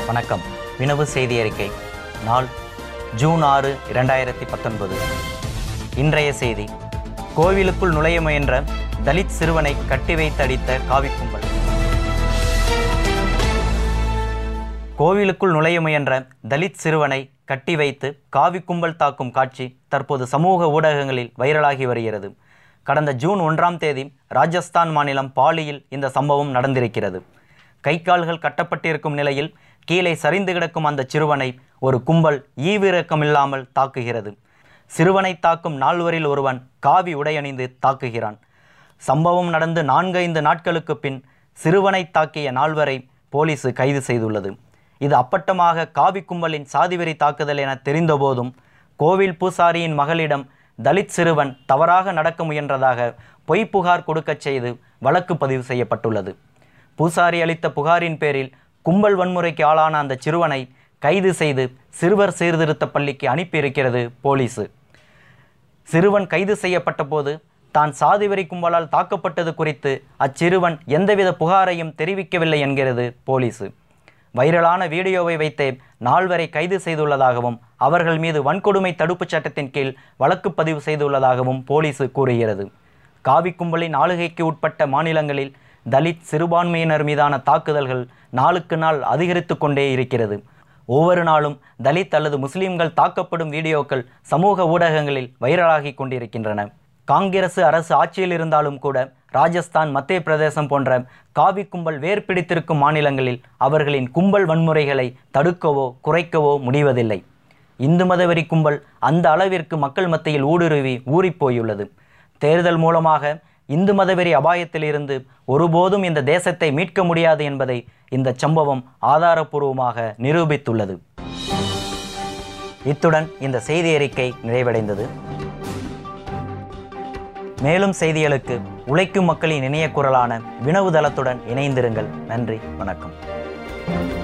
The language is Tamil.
வணக்கம் வினவு செய்தி அறிக்கை நாள் ஜூன் ஆறு இரண்டாயிரத்தி பத்தொன்பது இன்றைய செய்தி கோவிலுக்குள் நுழைய முயன்ற தலித் சிறுவனை கட்டி வைத்து அடித்த காவி கும்பல் கோவிலுக்குள் நுழைய முயன்ற தலித் சிறுவனை கட்டி வைத்து காவி கும்பல் தாக்கும் காட்சி தற்போது சமூக ஊடகங்களில் வைரலாகி வருகிறது கடந்த ஜூன் ஒன்றாம் தேதி ராஜஸ்தான் மாநிலம் பாலியில் இந்த சம்பவம் நடந்திருக்கிறது கை கால்கள் கட்டப்பட்டிருக்கும் நிலையில் கீழே சரிந்து கிடக்கும் அந்த சிறுவனை ஒரு கும்பல் ஈவிரக்கமில்லாமல் தாக்குகிறது சிறுவனை தாக்கும் நால்வரில் ஒருவன் காவி உடையணிந்து தாக்குகிறான் சம்பவம் நடந்து நான்கைந்து நாட்களுக்கு பின் சிறுவனை தாக்கிய நால்வரை போலீசு கைது செய்துள்ளது இது அப்பட்டமாக காவி கும்பலின் சாதிவெறி தாக்குதல் என தெரிந்தபோதும் கோவில் பூசாரியின் மகளிடம் தலித் சிறுவன் தவறாக நடக்க முயன்றதாக பொய் புகார் கொடுக்கச் செய்து வழக்கு பதிவு செய்யப்பட்டுள்ளது பூசாரி அளித்த புகாரின் பேரில் கும்பல் வன்முறைக்கு ஆளான அந்த சிறுவனை கைது செய்து சிறுவர் சீர்திருத்த பள்ளிக்கு அனுப்பியிருக்கிறது போலீஸு சிறுவன் கைது செய்யப்பட்ட போது தான் சாதிவெறி கும்பலால் தாக்கப்பட்டது குறித்து அச்சிறுவன் எந்தவித புகாரையும் தெரிவிக்கவில்லை என்கிறது போலீசு வைரலான வீடியோவை வைத்தே நால்வரை கைது செய்துள்ளதாகவும் அவர்கள் மீது வன்கொடுமை தடுப்புச் சட்டத்தின் கீழ் வழக்கு பதிவு செய்துள்ளதாகவும் போலீசு கூறுகிறது காவி கும்பலின் ஆளுகைக்கு உட்பட்ட மாநிலங்களில் தலித் சிறுபான்மையினர் மீதான தாக்குதல்கள் நாளுக்கு நாள் அதிகரித்து கொண்டே இருக்கிறது ஒவ்வொரு நாளும் தலித் அல்லது முஸ்லிம்கள் தாக்கப்படும் வீடியோக்கள் சமூக ஊடகங்களில் வைரலாகி கொண்டிருக்கின்றன காங்கிரசு அரசு ஆட்சியில் இருந்தாலும் கூட ராஜஸ்தான் மத்திய பிரதேசம் போன்ற காவி கும்பல் வேர் பிடித்திருக்கும் மாநிலங்களில் அவர்களின் கும்பல் வன்முறைகளை தடுக்கவோ குறைக்கவோ முடிவதில்லை இந்து மதவெறி கும்பல் அந்த அளவிற்கு மக்கள் மத்தியில் ஊடுருவி ஊறிப்போயுள்ளது தேர்தல் மூலமாக இந்து மதவெறி அபாயத்திலிருந்து ஒருபோதும் இந்த தேசத்தை மீட்க முடியாது என்பதை இந்த சம்பவம் ஆதாரபூர்வமாக நிரூபித்துள்ளது இத்துடன் இந்த செய்தி அறிக்கை நிறைவடைந்தது மேலும் செய்திகளுக்கு உழைக்கும் மக்களின் இணைய குரலான வினவு தளத்துடன் இணைந்திருங்கள் நன்றி வணக்கம்